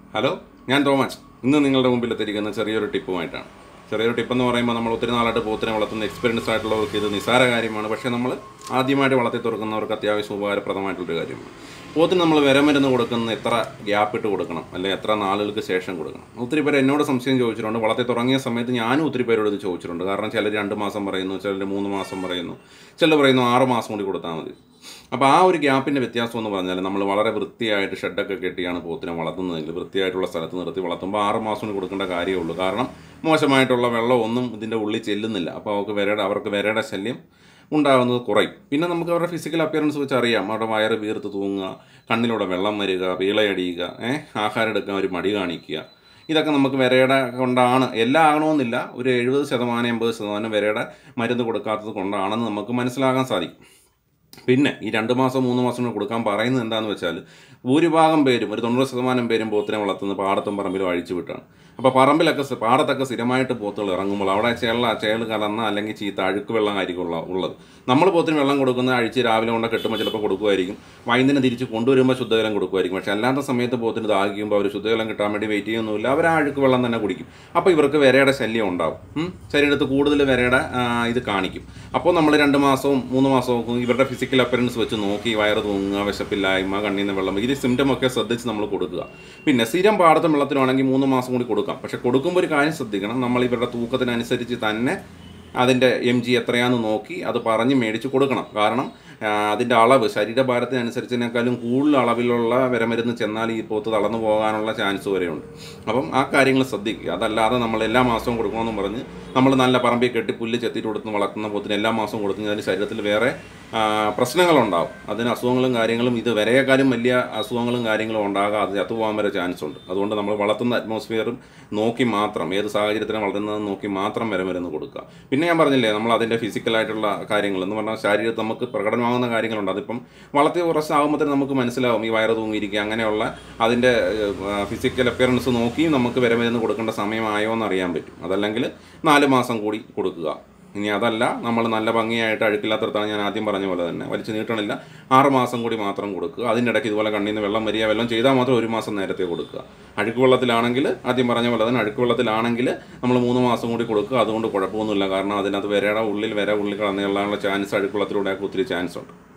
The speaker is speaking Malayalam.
ഹലോ ഞാൻ തോമസ് ഇന്ന് നിങ്ങളുടെ മുമ്പിൽ എത്തിയിരിക്കുന്ന ചെറിയൊരു ടിപ്പുമായിട്ടാണ് ചെറിയൊരു ടിപ്പെന്ന് പറയുമ്പോൾ നമ്മൾ ഒത്തിരി നാളായിട്ട് പോത്തിനെ വളർത്തുന്ന എക്സ്പീരിയൻസ് ആയിട്ടുള്ളവർക്ക് ഇത് നിസ്സാര കാര്യമാണ് പക്ഷേ നമ്മൾ ആദ്യമായിട്ട് വളർത്തി തുറക്കുന്നവർക്ക് അത്യാവശ്യം ഉപകാരപ്രദമായിട്ടുള്ളൊരു കാര്യമാണ് പോത്തിന് നമ്മൾ വിരമരുന്ന് കൊടുക്കുന്ന എത്ര ഗ്യാപ്പ് ഇട്ട് കൊടുക്കണം അല്ലെങ്കിൽ എത്ര നാളുകൾക്ക് ശേഷം കൊടുക്കണം ഒത്തിരി പേര് എന്നോട് സംശയം ചോദിച്ചിട്ടുണ്ട് വളർത്തി തുടങ്ങിയ സമയത്ത് ഞാനും ഒത്തിരി പേരോട് ഇത് ചോദിച്ചിട്ടുണ്ട് കാരണം ചിലർ രണ്ട് മാസം പറയുന്നു ചിലർ മൂന്ന് മാസം പറയുന്നു ചിലർ പറയുന്നു ആറ് മാസം കൂടി കൊടുത്താൽ മതി അപ്പോൾ ആ ഒരു ഗ്യാപ്പിൻ്റെ വ്യത്യാസം എന്ന് പറഞ്ഞാൽ നമ്മൾ വളരെ വൃത്തിയായിട്ട് ഷെഡൊക്കെ കെട്ടിയാണ് പോത്തിനെ വളർത്തുന്നതെങ്കിൽ വൃത്തിയായിട്ടുള്ള സ്ഥലത്ത് നിർത്തി വളർത്തുമ്പോൾ ആറ് മാസം കൊണ്ട് കൊടുക്കേണ്ട കാര്യമുള്ളൂ കാരണം മോശമായിട്ടുള്ള വെള്ളം ഒന്നും ഇതിൻ്റെ ഉള്ളിൽ ചെല്ലുന്നില്ല അപ്പോൾ അവർക്ക് വിരയുടെ അവർക്ക് വിരയുടെ ശല്യം ഉണ്ടാകുന്നത് കുറയും പിന്നെ നമുക്ക് അവരുടെ ഫിസിക്കൽ അപ്പിയറൻസ് വെച്ച് അറിയാം അവരുടെ വയറ് വീർത്ത് തൂങ്ങുക കണ്ണിലൂടെ വെള്ളം വരിക വീളയടിയുക ഏഹ് ആഹാരം എടുക്കാൻ ഒരു മടി കാണിക്കുക ഇതൊക്കെ നമുക്ക് വിരയുടെ കൊണ്ടാണ് എല്ലാം ആകണമെന്നില്ല ഒരു എഴുപത് ശതമാനം എൺപത് ശതമാനം വിരയുടെ മരുന്ന് കൊടുക്കാത്തത് കൊണ്ടാണെന്ന് നമുക്ക് മനസ്സിലാകാൻ സാധിക്കും പിന്നെ ഈ രണ്ട് മാസം മൂന്ന് മാസം കൂടെ കൊടുക്കാൻ പറയുന്നത് എന്താണെന്ന് വെച്ചാൽ ഭൂരിഭാഗം പേരും ഒരു തൊണ്ണൂറ് ശതമാനം പേരും പോത്തിനെ വളർത്തുന്നത് പാടത്തും പറമ്പിലും അഴിച്ചു വിട്ടാണ് അപ്പോൾ പറമ്പിലൊക്കെ സ്ഥ- പാടത്തൊക്കെ സ്ഥിരമായിട്ട് പോത്തുകൾ ഇറങ്ങുമ്പോൾ അവിടെ ചേള ചേള് കലർന്ന അല്ലെങ്കിൽ ചീത്ത അഴുക്ക് വെള്ളമായിരിക്കും ഉള്ള ഉള്ളത് നമ്മൾ പോത്തിന് വെള്ളം കൊടുക്കുന്ന അഴിച്ച് രാവിലെ കൊണ്ട് കെട്ടുമ്പോൾ ചിലപ്പോൾ കൊടുക്കുമായിരിക്കും വൈകുന്നേരം തിരിച്ച് കൊണ്ടുവരുമ്പോൾ ശുദ്ധജലം കൊടുക്കുമായിരിക്കും പക്ഷേ അല്ലാത്ത സമയത്ത് പോത്തിന് ദാഹിക്കുമ്പോൾ അവർ ശുദ്ധജലം കിട്ടാൻ വേണ്ടി വെയിറ്റ് ചെയ്യുന്നില്ല അവർ ആ അഴുക്ക് വെള്ളം തന്നെ കുടിക്കും അപ്പോൾ ഇവർക്ക് വിരയുടെ ശല്യം ഉണ്ടാവും ഉം. ശരീരത്ത് കൂടുതൽ വിരയുടെ ആ, ഇത് കാണിക്കും അപ്പോൾ നമ്മൾ രണ്ട് മാസവും മൂന്ന് മാസവും ഒക്കെ ഇവരുടെ ഫിസിക്കൽ അപ്പറൻസ് വെച്ച് നോക്കി വയറ് തൂങ്ങുക വിശപ്പില്ലായ്മ കണ്ണിൽ നിന്ന് വെള്ളം ഇത് സിംറ്റം ഒക്കെ ശ്രദ്ധിച്ച് നമ്മൾ കൊടുക്കുക പിന്നെ സ്ഥിരം പാടത്തും വെള്ളത്തിലാണെങ്കിൽ മൂന്ന് മാസം കൂടി കൊടുക്കാം പക്ഷെ കൊടുക്കുമ്പോൾ ഒരു കാര്യം ശ്രദ്ധിക്കണം നമ്മൾ ഇവരുടെ തൂക്കത്തിനനുസരിച്ച് തന്നെ അതിൻ്റെ എം ജി എത്രയാണെന്ന് നോക്കി അത് പറഞ്ഞ് മേടിച്ച് കൊടുക്കണം കാരണം ആ, അതിൻ്റെ അളവ് ശരീരഭാരത്തിനനുസരിച്ചിനേക്കാളും കൂടുതൽ അളവിലുള്ള വിരമരുന്ന് ചെന്നാൽ ഈ പോത്ത് തളർന്നു പോകാനുള്ള ചാൻസ് വരെയുണ്ട് അപ്പം ആ കാര്യങ്ങൾ ശ്രദ്ധിക്കുക അതല്ലാതെ നമ്മൾ എല്ലാ മാസവും കൊടുക്കണമെന്ന് പറഞ്ഞ് നമ്മൾ നല്ല പറമ്പിൽ കെട്ടി പുല്ല് ചെത്തിയിട്ട് കൊടുത്ത് വളർത്തുന്ന പോത്തിന് എല്ലാ മാസവും കൊടുത്തു അതിന് ശരീരത്തിൽ വേറെ ആ, പ്രശ്നങ്ങളുണ്ടാവും അതിന് അസുഖങ്ങളും കാര്യങ്ങളും ഇത് വരെയേക്കാളും വലിയ അസുഖങ്ങളും കാര്യങ്ങളും ഉണ്ടാകാം അത് ചത്തുപോകാൻ വരെ ചാൻസ് ഉണ്ട് അതുകൊണ്ട് നമ്മൾ വളർത്തുന്ന അറ്റ്മോസ്ഫിയറും നോക്കി മാത്രം ഏത് സാഹചര്യത്തിലാണ് വളർത്തുന്നത് നോക്കി മാത്രം വരെ മരുന്ന് കൊടുക്കുക പിന്നെ ഞാൻ പറഞ്ഞില്ലേ നമ്മൾ അതിൻ്റെ ഫിസിക്കലായിട്ടുള്ള കാര്യങ്ങൾ എന്ന് പറഞ്ഞാൽ ശരീരത്തിൽ നമുക്ക് പ്രകടമാകുന്ന കാര്യങ്ങളുണ്ട് അതിപ്പം വളർത്തി കുറച്ചാകുമ്പോഴത്തേന് നമുക്ക് മനസ്സിലാവും ഈ വയറ് തൂങ്ങിയിരിക്കുക അങ്ങനെയുള്ള അതിൻ്റെ ഫിസിക്കൽ അപ്പിയറൻസ് നോക്കി നമുക്ക് വരെ മരുന്ന് കൊടുക്കേണ്ട സമയമായോ എന്ന് അറിയാൻ പറ്റും അതല്ലെങ്കിൽ നാല് മാസം കൂടി കൊടുക്കുക ഇനി അതല്ല നമ്മൾ നല്ല ഭംഗിയായിട്ട് അഴുക്കില്ലാത്തടത്താണ് ഞാൻ ആദ്യം പറഞ്ഞ പോലെ തന്നെ വലിച്ചു നീട്ടണില്ല ആറ് മാസം കൂടി മാത്രം കൊടുക്കുക അതിൻ്റെ ഇടയ്ക്ക് ഇതുപോലെ കണ്ണിൽ നിന്ന് വെള്ളം വരിക വെള്ളം ചെയ്താൽ മാത്രം ഒരു മാസം നേരത്തെ കൊടുക്കുക അഴുക്ക് വെള്ളത്തിലാണെങ്കിൽ ആദ്യം പറഞ്ഞ പോലെ തന്നെ അഴുക്ക് വെള്ളത്തിലാണെങ്കിൽ നമ്മൾ മൂന്ന് മാസം കൂടി കൊടുക്കുക അതുകൊണ്ട് കുഴപ്പമൊന്നുമില്ല കാരണം അതിനകത്ത് വിരയുടെ ഉള്ളിൽ വിര ഉള്ളിൽ കളഞ്ഞുള്ള ചാൻസ് അഴുക്ക് വെള്ളത്തിലൂടെയൊക്കെ ഒത്തിരി ചാൻസ് ഉണ്ട്